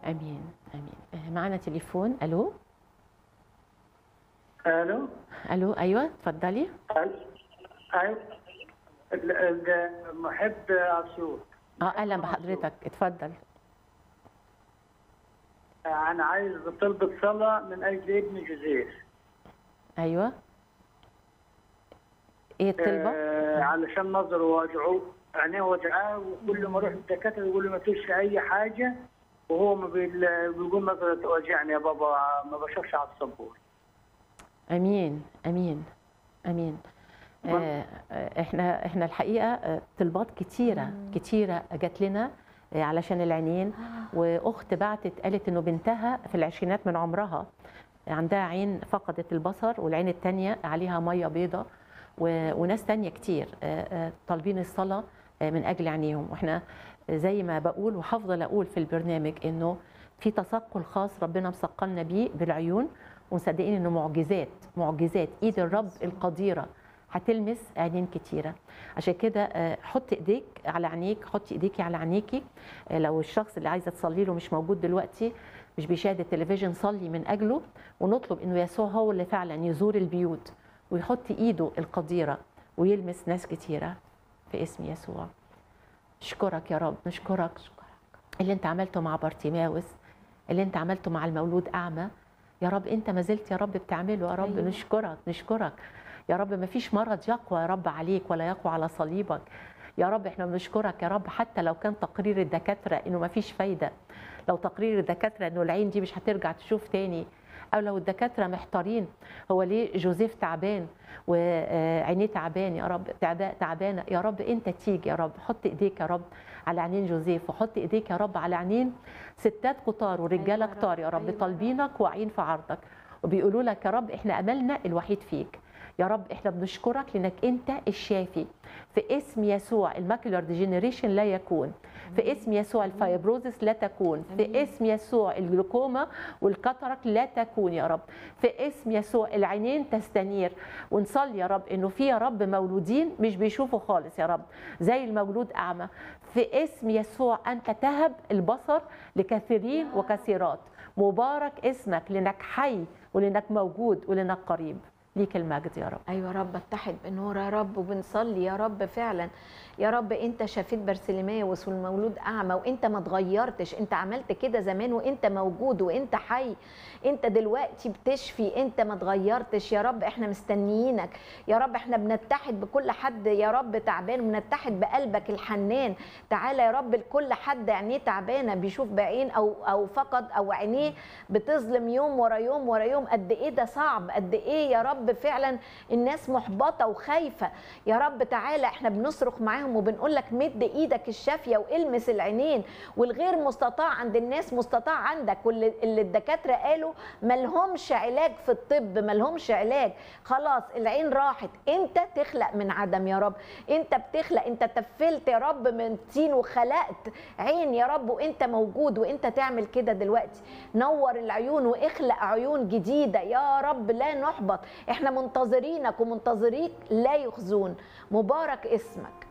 امين امين آه، معنا تليفون الو الو الو ايوه اتفضلي ايوه ال- ال- محب اسيوط اه اهلا بحضرتك اتفضل انا عايز طلبة صلاة من اجل ابني جوزيف ايوه ايه الطلبه آه علشان نظره وجعه عينيه وجعاه وكل ما اروح للدكاتره يقول لي ما فيش اي حاجه وهو ما بيل- بيقول نظره وجعني يا بابا ما بشوفش على السبور امين امين امين آه آه، احنا احنا الحقيقه آه، طلبات كتيره كتيره جات لنا آه، علشان العينين واخت بعتت قالت انه بنتها في العشرينات من عمرها عندها عين فقدت البصر والعين الثانيه عليها ميه بيضاء و- وناس تانية كتير آه، آه، طالبين الصلاه آه، من اجل عينيهم واحنا زي ما بقول وهفضل اقول في البرنامج انه في تثقل خاص ربنا مثقلنا بيه بالعيون ومصدقين انه معجزات معجزات ايد الرب القديره هتلمس عينين كتيره عشان كده آه، حط ايديك على عينيك حطي ايديكي على عينيكي آه، لو الشخص اللي عايزه تصلي له مش موجود دلوقتي مش بيشاهد التلفزيون صلي من اجله ونطلب انه يسوع هو اللي فعلا يزور البيوت ويحط ايده القديره ويلمس ناس كتيره في اسم يسوع نشكرك يا رب نشكرك اللي انت عملته مع بارتيماوس اللي انت عملته مع المولود اعمى يا رب انت ما زلت يا رب بتعمله يا رب أيوة. نشكرك نشكرك يا رب ما فيش مرض يقوى يا رب عليك ولا يقوى على صليبك يا رب احنا بنشكرك يا رب حتى لو كان تقرير الدكاتره انه ما فيش فايده لو تقرير الدكاتره انه العين دي مش هترجع تشوف تاني او لو الدكاتره محتارين هو ليه جوزيف تعبان وعينيه تعبان يا رب تعبا- تعبانه يا رب انت تيجي يا رب حط ايديك يا رب على عينين جوزيف وحط ايديك يا رب على عينين ستات كتار ورجاله أيوة يا كتار يا رب، رب أيوة يا رب. طالبينك واقعين في عرضك وبيقولوا لك يا رب احنا املنا الوحيد فيك يا رب احنا بنشكرك لانك انت الشافي في اسم يسوع الماكولار ديجنريشن لا يكون في اسم يسوع الفايبروزس لا تكون في اسم يسوع الجلوكوما والكاتراك لا تكون يا رب في اسم يسوع العينين تستنير ونصلي يا رب انه في يا رب مولودين مش بيشوفوا خالص يا رب زي المولود اعمى في اسم يسوع انت تهب البصر لكثيرين وكثيرات مبارك اسمك لانك حي ولانك موجود ولانك قريب ليك المجد يا رب ايوه يا رب اتحد بنور يا رب وبنصلي يا رب فعلا يا رب انت شفيت برسلماوس والمولود اعمى وانت ما اتغيرتش انت عملت كده زمان وانت موجود وانت حي انت دلوقتي بتشفي انت ما اتغيرتش يا رب احنا مستنيينك يا رب احنا بنتحد بكل حد يا رب تعبان وبنتحد بقلبك الحنان تعالى يا رب لكل حد عينيه تعبانه بيشوف بعين او او فقد او عينيه بتظلم يوم ورا يوم ورا يوم قد ايه ده صعب قد ايه يا رب فعلا الناس محبطه وخايفه يا رب تعالى احنا بنصرخ معاهم وبنقول لك مد ايدك الشافيه والمس العينين والغير مستطاع عند الناس مستطاع عندك واللي اللي الدكاتره قالوا ملهمش علاج في الطب ملهمش علاج خلاص العين راحت انت تخلق من عدم يا رب انت بتخلق انت تفلت يا رب من طين وخلقت عين يا رب وانت موجود وانت تعمل كده دلوقتي نور العيون واخلق عيون جديده يا رب لا نحبط احنا منتظرينك ومنتظريك لا يخزون مبارك اسمك